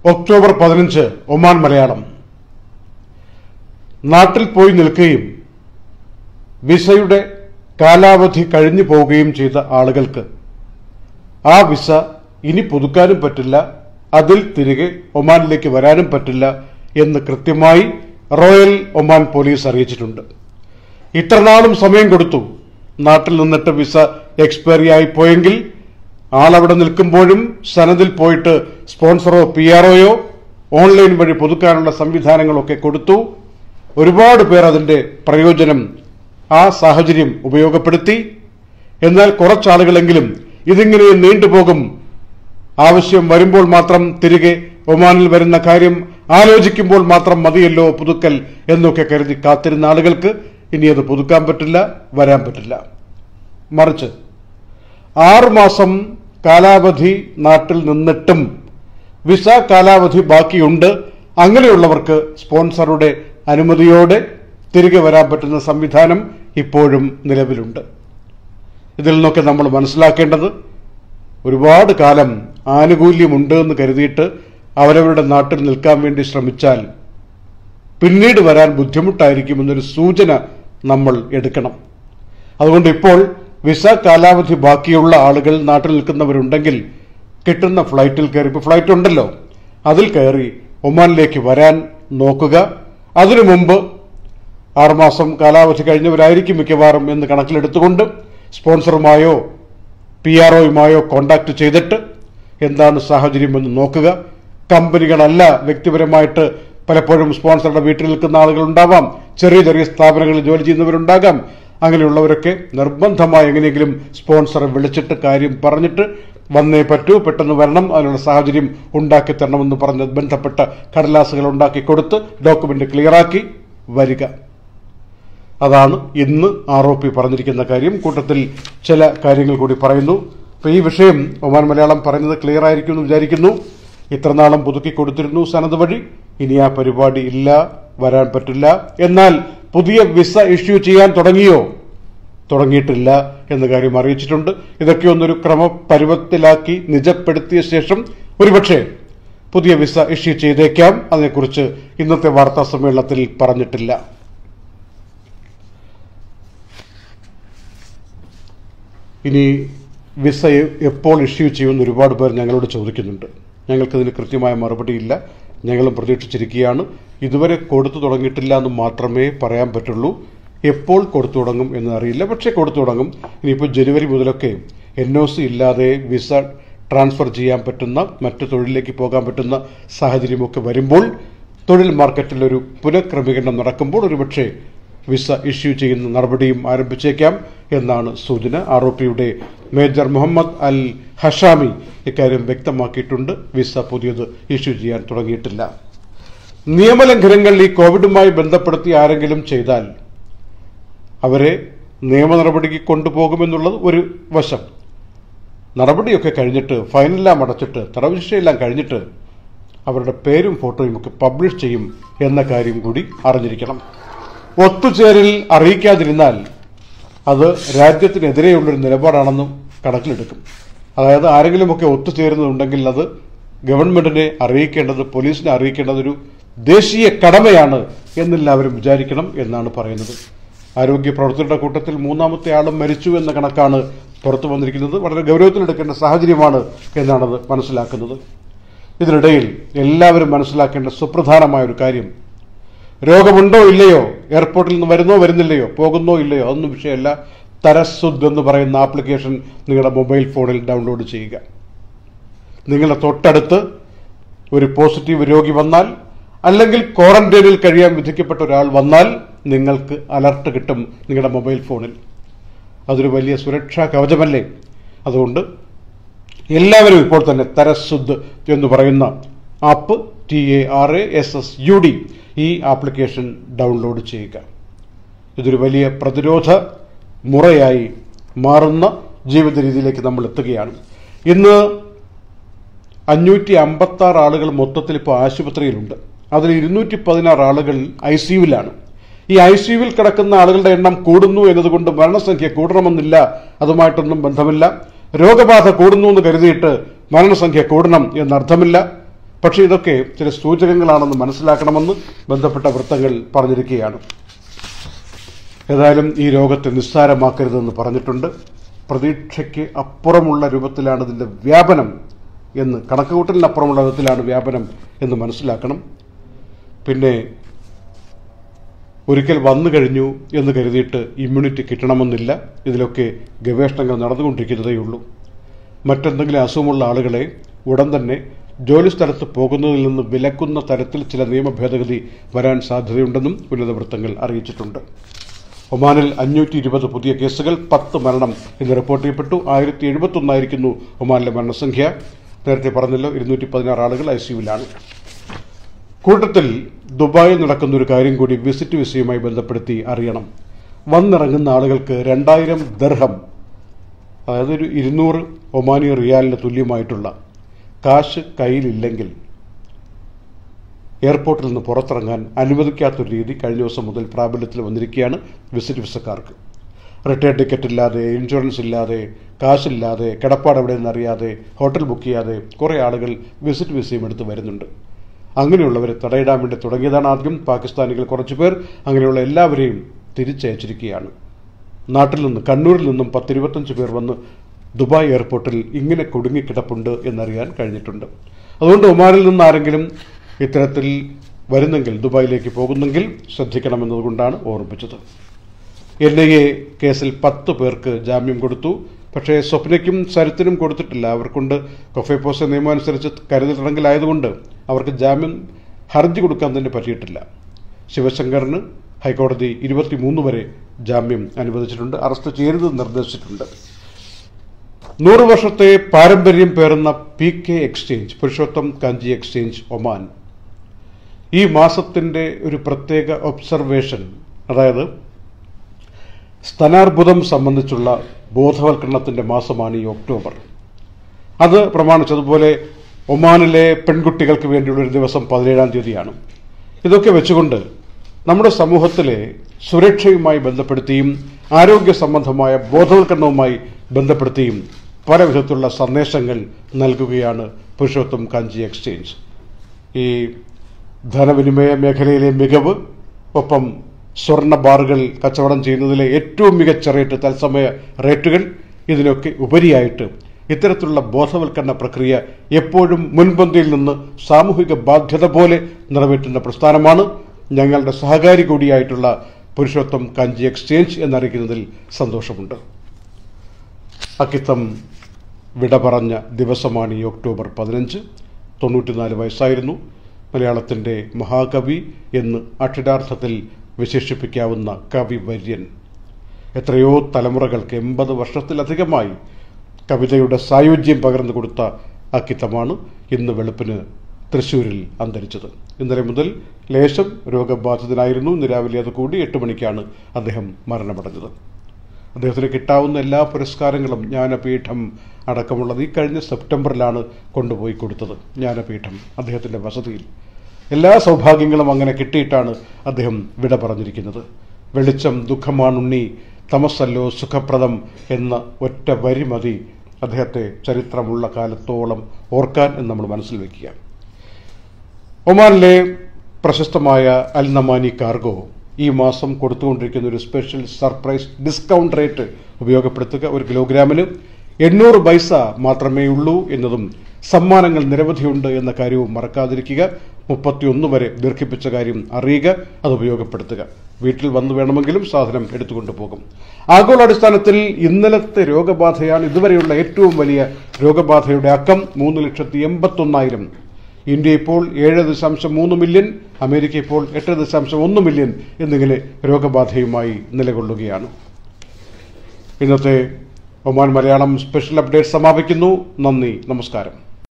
October പതിനഞ്ച് Oman Malayalam നാട്ടിൽ പോയി നിൽക്കുകയും വിസയുടെ കാലാവധി കഴിഞ്ഞു പോവുകയും ചെയ്ത ആളുകൾക്ക് ആ വിസ ഇനി പുതുക്കാനും പറ്റില്ല അതിൽ തിരികെ ഒമാനിലേക്ക് വരാനും പറ്റില്ല എന്ന് കൃത്യമായി റോയൽ ഒമാൻ പോലീസ് അറിയിച്ചിട്ടുണ്ട് ഇത്രനാളും സമയം കൊടുത്തു നാട്ടിൽ നിന്നിട്ട് വിസ എക്സ്പയറി ആയി പോയെങ്കിൽ ആളവിടെ നിൽക്കുമ്പോഴും സനദിൽ പോയിട്ട് സ്പോൺസറോ പി ആർഒയോ ഓൺലൈൻ വഴി പുതുക്കാനുള്ള സംവിധാനങ്ങളൊക്കെ കൊടുത്തു ഒരുപാട് പേർ അതിന്റെ പ്രയോജനം ആ സാഹചര്യം ഉപയോഗപ്പെടുത്തി എന്നാൽ കുറച്ചാളുകളെങ്കിലും ഇതിങ്ങനെ നീണ്ടുപോകും ആവശ്യം വരുമ്പോൾ മാത്രം തിരികെ ഒമാനിൽ വരുന്ന കാര്യം ആലോചിക്കുമ്പോൾ മാത്രം മതിയല്ലോ പുതുക്കൽ എന്നൊക്കെ കരുതി കാത്തിരുന്ന ആളുകൾക്ക് ഇനി അത് പുതുക്കാൻ പറ്റില്ല വരാൻ പറ്റില്ല മറിച്ച് ആറുമാസം കാലാവധി നാട്ടിൽ നിന്നിട്ടും വിസ കാലാവധി ബാക്കിയുണ്ട് അങ്ങനെയുള്ളവർക്ക് സ്പോൺസറുടെ അനുമതിയോടെ തിരികെ വരാൻ പറ്റുന്ന സംവിധാനം ഇപ്പോഴും നിലവിലുണ്ട് ഇതിൽ നിന്നൊക്കെ നമ്മൾ മനസ്സിലാക്കേണ്ടത് ഒരുപാട് കാലം ആനുകൂല്യമുണ്ട് എന്ന് കരുതിയിട്ട് അവരവരുടെ നാട്ടിൽ നിൽക്കാൻ വേണ്ടി ശ്രമിച്ചാൽ പിന്നീട് വരാൻ ബുദ്ധിമുട്ടായിരിക്കുമെന്നൊരു സൂചന നമ്മൾ എടുക്കണം അതുകൊണ്ട് ഇപ്പോൾ വിസ കാലാവധി ബാക്കിയുള്ള ആളുകൾ നാട്ടിൽ നിൽക്കുന്നവരുണ്ടെങ്കിൽ കിട്ടുന്ന ഫ്ലൈറ്റിൽ കയറി ഇപ്പോൾ ഫ്ലൈറ്റ് ഉണ്ടല്ലോ അതിൽ കയറി ഒമാനിലേക്ക് വരാൻ നോക്കുക അതിനു മുമ്പ് ആറുമാസം കാലാവധി കഴിഞ്ഞവരായിരിക്കും മിക്കവാറും എന്ന് കണക്കിലെടുത്തുകൊണ്ട് സ്പോൺസറുമായോ പി ആർ ഒയുമായോ കോണ്ടാക്ട് ചെയ്തിട്ട് എന്താണ് സാഹചര്യമെന്ന് നോക്കുക കമ്പനികളല്ല വ്യക്തിപരമായിട്ട് പലപ്പോഴും സ്പോൺസറുടെ വീട്ടിൽ നിൽക്കുന്ന ആളുകൾ ഉണ്ടാവാം ചെറിയ ചെറിയ സ്ഥാപനങ്ങളിൽ ജോലി ചെയ്യുന്നവരുണ്ടാകാം അങ്ങനെയുള്ളവരൊക്കെ നിർബന്ധമായി എങ്ങനെയെങ്കിലും സ്പോൺസറെ വിളിച്ചിട്ട് കാര്യം പറഞ്ഞിട്ട് വന്നേ പറ്റൂ പെട്ടെന്ന് വരണം അതിനുള്ള സാഹചര്യം ഉണ്ടാക്കി തരണമെന്ന് പറഞ്ഞ് ബന്ധപ്പെട്ട കടലാസുകൾ ഉണ്ടാക്കി കൊടുത്ത് ഡോക്യുമെന്റ് ക്ലിയറാക്കി വരിക അതാണ് ഇന്ന് ആർ ഒ പി പറഞ്ഞിരിക്കുന്ന കാര്യം കൂട്ടത്തിൽ ചില കാര്യങ്ങൾ കൂടി പറയുന്നു അപ്പൊ ഈ വിഷയം ഒമാൻ മലയാളം പറയുന്നത് ക്ലിയർ ആയിരിക്കും എന്ന് വിചാരിക്കുന്നു ഇത്രനാളും പുതുക്കി കൊടുത്തിരുന്നു സനത് വഴി ഇനി ആ പരിപാടി ഇല്ല വരാൻ പറ്റില്ല എന്നാൽ പുതിയ വിസ ഇഷ്യൂ ചെയ്യാൻ തുടങ്ങിയോ തുടങ്ങിയിട്ടില്ല എന്ന കാര്യം അറിയിച്ചിട്ടുണ്ട് ഇതൊക്കെ ഒന്നൊരു ക്രമപരുവത്തിലാക്കി നിജപ്പെടുത്തിയ ശേഷം ഒരുപക്ഷെ പുതിയ വിസ ഇഷ്യൂ ചെയ്തേക്കാം അതിനെക്കുറിച്ച് ഇന്നത്തെ വാർത്താ സമ്മേളനത്തിൽ പറഞ്ഞിട്ടില്ല ഇനി വിസ എപ്പോൾ ഇഷ്യൂ ചെയ്യുമെന്ന് ഒരുപാട് പേർ ഞങ്ങളോട് ചോദിക്കുന്നുണ്ട് ഞങ്ങൾക്കതിന് കൃത്യമായ മറുപടിയില്ല ഞങ്ങളും പ്രതീക്ഷിച്ചിരിക്കുകയാണ് ഇതുവരെ കൊടുത്തു തുടങ്ങിയിട്ടില്ല എന്ന് മാത്രമേ പറയാൻ പറ്റുള്ളൂ എപ്പോൾ കൊടുത്തു തുടങ്ങും എന്ന് അറിയില്ല പക്ഷേ കൊടുത്തു തുടങ്ങും ഇനിയിപ്പോൾ ജനുവരി മുതലൊക്കെ എൻ ഒ സി ഇല്ലാതെ വിസ ട്രാൻസ്ഫർ ചെയ്യാൻ പറ്റുന്ന മറ്റു തൊഴിലിലേക്ക് പോകാൻ പറ്റുന്ന സാഹചര്യമൊക്കെ വരുമ്പോൾ തൊഴിൽ മാർക്കറ്റിൽ ഒരു പുനഃക്രമീകരണം നടക്കുമ്പോൾ ഒരുപക്ഷെ വിസ ഇഷ്യൂ ചെയ്യുന്ന നടപടിയും ആരംഭിച്ചേക്കാം എന്നാണ് സൂചന ആർ ഒ പിയുടെ മേജർ മുഹമ്മദ് അൽ ഹഷാമി ഇക്കാര്യം വ്യക്തമാക്കിയിട്ടുണ്ട് വിസ പുതിയത് ഇഷ്യൂ ചെയ്യാൻ തുടങ്ങിയിട്ടില്ല നിയമലംഘനങ്ങൾ ഈ കോവിഡുമായി ബന്ധപ്പെടുത്തി ആരെങ്കിലും ചെയ്താൽ അവരെ നിയമ നടപടിക്ക് കൊണ്ടുപോകുമെന്നുള്ളത് ഒരു വശം നടപടിയൊക്കെ കഴിഞ്ഞിട്ട് ഫൈനെല്ലാം അടച്ചിട്ട് തടവ് ശിക്ഷയെല്ലാം കഴിഞ്ഞിട്ട് അവരുടെ പേരും ഫോട്ടോയും ഒക്കെ പബ്ലിഷ് ചെയ്യും എന്ന കാര്യം കൂടി അറിഞ്ഞിരിക്കണം ഒത്തുചേരൽ അറിയിക്കാതിരുന്നാൽ അത് രാജ്യത്തിനെതിരെയുള്ളൊരു നിലപാടാണെന്നും കണക്കിലെടുക്കും അതായത് ആരെങ്കിലുമൊക്കെ ഒത്തുചേരുന്നുണ്ടെങ്കിൽ അത് ഗവൺമെന്റിനെ അറിയിക്കേണ്ടത് പോലീസിനെ അറിയിക്കേണ്ടത് ഒരു ദേശീയ കടമയാണ് എന്നെല്ലാവരും വിചാരിക്കണം എന്നാണ് പറയുന്നത് ആരോഗ്യ പ്രവർത്തകരുടെ കൂട്ടത്തിൽ മൂന്നാമത്തെ ആളും മരിച്ചു എന്ന കണക്കാണ് പുറത്തു വന്നിരിക്കുന്നത് വളരെ ഗൗരവത്തിലെടുക്കേണ്ട സാഹചര്യമാണ് എന്നാണത് മനസ്സിലാക്കുന്നത് ഇതിനിടയിൽ എല്ലാവരും മനസ്സിലാക്കേണ്ട സുപ്രധാനമായ ഒരു കാര്യം രോഗമുണ്ടോ ഇല്ലയോ എയർപോർട്ടിൽ നിന്ന് വരുന്നോ വരുന്നില്ലയോ പോകുന്നോ ഇല്ലയോ അതൊന്നും വിഷയമല്ല തരസുദ് എന്ന് പറയുന്ന ആപ്ലിക്കേഷൻ നിങ്ങളുടെ മൊബൈൽ ഫോണിൽ ഡൗൺലോഡ് ചെയ്യുക നിങ്ങളുടെ തൊട്ടടുത്ത് ഒരു പോസിറ്റീവ് രോഗി വന്നാൽ അല്ലെങ്കിൽ ക്വാറന്റൈനിൽ കഴിയാൻ വിധിക്കപ്പെട്ട ഒരാൾ വന്നാൽ നിങ്ങൾക്ക് അലർട്ട് കിട്ടും നിങ്ങളുടെ മൊബൈൽ ഫോണിൽ അതൊരു വലിയ സുരക്ഷാ കവചമല്ലേ അതുകൊണ്ട് എല്ലാവരും ഇപ്പോൾ തന്നെ തരസുദ് എന്ന് പറയുന്ന app T A R A S S U D ഈ ആപ്ലിക്കേഷൻ ഡൗൺലോഡ് ചെയ്യുക ഇതൊരു വലിയ പ്രതിരോധ മുറയായി മാറുന്ന ജീവിത രീതിയിലേക്ക് നമ്മൾ എത്തുകയാണ് ഇന്ന് അഞ്ഞൂറ്റി അമ്പത്തി ആറ് ആളുകൾ മൊത്തത്തിൽ ഇപ്പോൾ ആശുപത്രിയിലുണ്ട് അതിൽ ഇരുന്നൂറ്റി പതിനാറ് ആളുകൾ ഐ സിയുവിലാണ് ഈ ഐ സിയുവിൽ കിടക്കുന്ന ആളുകളുടെ എണ്ണം കൂടുന്നു എന്നതുകൊണ്ട് മരണസംഖ്യ കൂടണമെന്നില്ല അതുമായിട്ടൊന്നും ബന്ധമില്ല രോഗബാധ കൂടുന്നു എന്ന് കരുതിയിട്ട് മരണസംഖ്യ കൂടണം എന്നർത്ഥമില്ല പക്ഷേ ഇതൊക്കെ ചില സൂചകങ്ങളാണെന്ന് മനസ്സിലാക്കണമെന്ന് ബന്ധപ്പെട്ട വൃത്തങ്ങൾ പറഞ്ഞിരിക്കുകയാണ് ഏതായാലും ഈ രോഗത്തെ നിസ്സാരമാക്കരുതെന്ന് പറഞ്ഞിട്ടുണ്ട് പ്രതീക്ഷയ്ക്ക് അപ്പുറമുള്ള രൂപത്തിലാണ് ഇതിൻ്റെ വ്യാപനം എന്ന് കണക്കുകൂട്ടലിനപ്പുറമുള്ള വിധത്തിലാണ് വ്യാപനം എന്ന് മനസ്സിലാക്കണം പിന്നെ ഒരിക്കൽ വന്നു കഴിഞ്ഞു എന്ന് കരുതിയിട്ട് ഇമ്മ്യൂണിറ്റി കിട്ടണമെന്നില്ല ഇതിലൊക്കെ ഗവേഷണങ്ങൾ നടന്നുകൊണ്ടിരിക്കുന്നതേയുള്ളൂ മറ്റെന്തെങ്കിലും അസുഖമുള്ള ആളുകളെ ഉടൻ തന്നെ ജോലി സ്ഥലത്ത് പോകുന്നതിൽ നിന്ന് വിലക്കുന്ന തരത്തിൽ ചില നിയമ ഭേദഗതി വരാൻ സാധ്യതയുണ്ടെന്നും ഉന്നത വൃത്തങ്ങൾ അറിയിച്ചിട്ടുണ്ട് ഒമാനിൽ അഞ്ഞൂറ്റി ഇരുപത് പുതിയ കേസുകൾ പത്ത് മരണം എന്ന് റിപ്പോർട്ട് ചെയ്യപ്പെട്ടു ആയിരത്തി എഴുപത്തൊന്നായിരിക്കുന്നു ഒമാനിലെ മരണസംഖ്യ നേരത്തെ പറഞ്ഞല്ലോ ഇരുന്നൂറ്റി പതിനാറ് ആളുകൾ ഐ സിയുവിലാണ് കൂട്ടത്തിൽ ദുബായിൽ നടക്കുന്ന ഒരു കാര്യം കൂടി വിസിറ്റ് വിസയുമായി ബന്ധപ്പെടുത്തി അറിയണം വന്നിറങ്ങുന്ന ആളുകൾക്ക് രണ്ടായിരം ദർഹം അതായത് ഒരു ഇരുന്നൂറ് ഒമാനി റിയാലിന് തുല്യമായിട്ടുള്ള കാശ് കയ്യിലില്ലെങ്കിൽ എയർപോർട്ടിൽ നിന്ന് പുറത്തിറങ്ങാൻ അനുവദിക്കാത്തൊരു രീതി കഴിഞ്ഞ ദിവസം മുതൽ പ്രാബല്യത്തിൽ വന്നിരിക്കുകയാണ് വിസിറ്റ് വിസക്കാർക്ക് റിട്ടയർ ടിക്കറ്റ് ഇല്ലാതെ ഇൻഷുറൻസ് ഇല്ലാതെ കാശില്ലാതെ കിടപ്പാട് എവിടെയെന്ന് അറിയാതെ ഹോട്ടൽ ബുക്ക് ചെയ്യാതെ കുറേ ആളുകൾ വിസിറ്റ് വിസയും എടുത്ത് വരുന്നുണ്ട് അങ്ങനെയുള്ളവരെ തടയിടാൻ വേണ്ടി തുടങ്ങിയതാണ് ആദ്യം പാകിസ്ഥാനികൾ കുറച്ചു പേർ അങ്ങനെയുള്ള എല്ലാവരെയും തിരിച്ചയച്ചിരിക്കുകയാണ് നാട്ടിൽ നിന്ന് കണ്ണൂരിൽ നിന്നും പത്തിരുപത്തഞ്ച് പേർ വന്ന് ദുബായ് എയർപോർട്ടിൽ ഇങ്ങനെ കുടുങ്ങിക്കിടപ്പുണ്ട് എന്നറിയാൻ കഴിഞ്ഞിട്ടുണ്ട് അതുകൊണ്ട് ഒമാനിൽ നിന്ന് ആരെങ്കിലും ഇത്തരത്തിൽ വരുന്നെങ്കിൽ ദുബായിലേക്ക് പോകുന്നെങ്കിൽ ശ്രദ്ധിക്കണമെന്നതുകൊണ്ടാണ് ഓർമ്മിപ്പിച്ചത് എൻ ഐ എ കേസിൽ പത്ത് പേർക്ക് ജാമ്യം കൊടുത്തു പക്ഷേ സ്വപ്നയ്ക്കും സരിത്തിനും കൊടുത്തിട്ടില്ല അവർക്കൊണ്ട് കൊഫേപ്പോസ നിയമം അനുസരിച്ച് കരുതൽ തടങ്കലായതുകൊണ്ട് അവർക്ക് ജാമ്യം ഹർജി കൊടുക്കാൻ തന്നെ പറ്റിയിട്ടില്ല ശിവശങ്കറിന് ഹൈക്കോടതി ഇരുപത്തിമൂന്ന് വരെ ജാമ്യം അനുവദിച്ചിട്ടുണ്ട് അറസ്റ്റ് ചെയ്യരുത് നിർദ്ദേശിച്ചിട്ടുണ്ട് നൂറ് വർഷത്തെ പാരമ്പര്യം പേറുന്ന P K exchange Purushottam Kanji exchange Oman ഈ മാസത്തിന്റെ ഒരു പ്രത്യേക ഒബ്സർവേഷൻ അതായത് സ്തനാർബുദം സംബന്ധിച്ചുള്ള ബോധവൽക്കരണത്തിന്റെ മാസമാണ് ഈ ഒക്ടോബർ അത് പ്രമാണിച്ചതുപോലെ ഒമാനിലെ പെൺകുട്ടികൾക്ക് വേണ്ടിയുള്ള ഒരു ദിവസം പതിനേഴാം തീയതിയാണ് ഇതൊക്കെ വെച്ചുകൊണ്ട് നമ്മുടെ സമൂഹത്തിലെ സുരക്ഷയുമായി ബന്ധപ്പെടുത്തിയും ആരോഗ്യ സംബന്ധമായ ബോധവൽക്കരണവുമായി ബന്ധപ്പെടുത്തിയും പല വിധത്തിലുള്ള സന്ദേശങ്ങൾ നൽകുകയാണ് പുരുഷോത്തം കാഞ്ചി എക്സ്ചേഞ്ച് ഈ ധനവിനിമയ മേഖലയിലെ മികവ് ഒപ്പം സ്വർണ്ണ ബാറുകൾ കച്ചവടം ചെയ്യുന്നതിലെ ഏറ്റവും മികച്ച റേറ്റ് തത്സമയ റേറ്റുകൾ ഇതിനൊക്കെ ഉപരിയായിട്ട് ഇത്തരത്തിലുള്ള ബോധവൽക്കരണ പ്രക്രിയ എപ്പോഴും മുൻപന്തിയിൽ നിന്ന് സാമൂഹിക ബാധ്യത പോലെ നിറവേറ്റുന്ന പ്രസ്ഥാനമാണ് ഞങ്ങളുടെ സഹകാരി കൂടിയായിട്ടുള്ള പുരുഷോത്തം കാഞ്ചി എക്സ്ചേഞ്ച് എന്നറിയിക്കുന്നതിൽ സന്തോഷമുണ്ട് അക്കിത്തം വിട പറഞ്ഞ ദിവസമാണ് ഈ ഒക്ടോബർ പതിനഞ്ച് തൊണ്ണൂറ്റിനാല് വയസ്സായിരുന്നു മലയാളത്തിൻ്റെ മഹാകവി എന്ന് അക്ഷരാർത്ഥത്തിൽ വിശേഷിപ്പിക്കാവുന്ന കവിവര്യൻ എത്രയോ തലമുറകൾക്ക് എൺപത് വർഷത്തിലധികമായി കവിതയുടെ സായുജ്യം പകർന്നു കൊടുത്ത അക്കിത്തമാണ് ഇന്ന് വെളുപ്പിന് തൃശ്ശൂരിൽ അന്തരിച്ചത് ഇന്നലെ മുതൽ ലേശം രോഗബാധിതനായിരുന്നു ഇന്ന് രാവിലെ അത് കൂടി എട്ട് മണിക്കാണ് അദ്ദേഹം മരണമടഞ്ഞത് അദ്ദേഹത്തിന് കിട്ടാവുന്ന എല്ലാ പുരസ്കാരങ്ങളും ജ്ഞാനപീഠം അടക്കമുള്ളത് ഈ കഴിഞ്ഞ സെപ്റ്റംബറിലാണ് കൊണ്ടുപോയി കൊടുത്തത് ജ്ഞാനപീഠം അദ്ദേഹത്തിൻ്റെ വസതിയിൽ എല്ലാ സൗഭാഗ്യങ്ങളും അങ്ങനെ കിട്ടിയിട്ടാണ് അദ്ദേഹം വിട പറഞ്ഞിരിക്കുന്നത് വെളിച്ചം ദുഃഖമാണുണ്ണി തമസല്ലോ സുഖപ്രദം എന്ന ഒറ്റ വരി മതി അദ്ദേഹത്തെ ചരിത്രമുള്ള കാലത്തോളം ഓർക്കാൻ എന്ന് നമ്മൾ മനസ്സിൽ വയ്ക്കുക ഒമാനിലെ പ്രശസ്തമായ അൽ നമാനി കാർഗോ ഈ മാസം കൊടുത്തുകൊണ്ടിരിക്കുന്ന ഒരു സ്പെഷ്യൽ സർപ്രൈസ് ഡിസ്കൗണ്ട് റേറ്റ് ഉപയോഗപ്പെടുത്തുക ഒരു കിലോഗ്രാമിന് എണ്ണൂറ് പൈസ മാത്രമേ ഉള്ളൂ എന്നതും സമ്മാനങ്ങൾ നിരവധിയുണ്ട് എന്ന കാര്യവും മറക്കാതിരിക്കുക മുപ്പത്തിയൊന്ന് വരെ ദീർഘിപ്പിച്ച കാര്യം അറിയുക അത് ഉപയോഗപ്പെടുത്തുക വീട്ടിൽ വന്നു വേണമെങ്കിലും സാധനം എടുത്തുകൊണ്ട് പോകും ആഗോളാടിസ്ഥാനത്തിൽ ഇന്നലത്തെ രോഗബാധയാണ് ഇതുവരെയുള്ള ഏറ്റവും വലിയ രോഗബാധയുടെ അക്കം മൂന്ന് ലക്ഷത്തി എൺപത്തൊന്നായിരം ഇന്ത്യ ഇപ്പോൾ ഏഴ് ദശാംശം മൂന്ന് മില്യൺ അമേരിക്ക ഇപ്പോൾ എട്ട് ദശാംശം ഒന്ന് മില്യൺ എന്നിങ്ങനെ രോഗബാധയുമായി നിലകൊള്ളുകയാണ് ഇന്നത്തെ ഒമാൻ മലയാളം സ്പെഷ്യൽ അപ്ഡേറ്റ് സമാപിക്കുന്നു നന്ദി നമസ്കാരം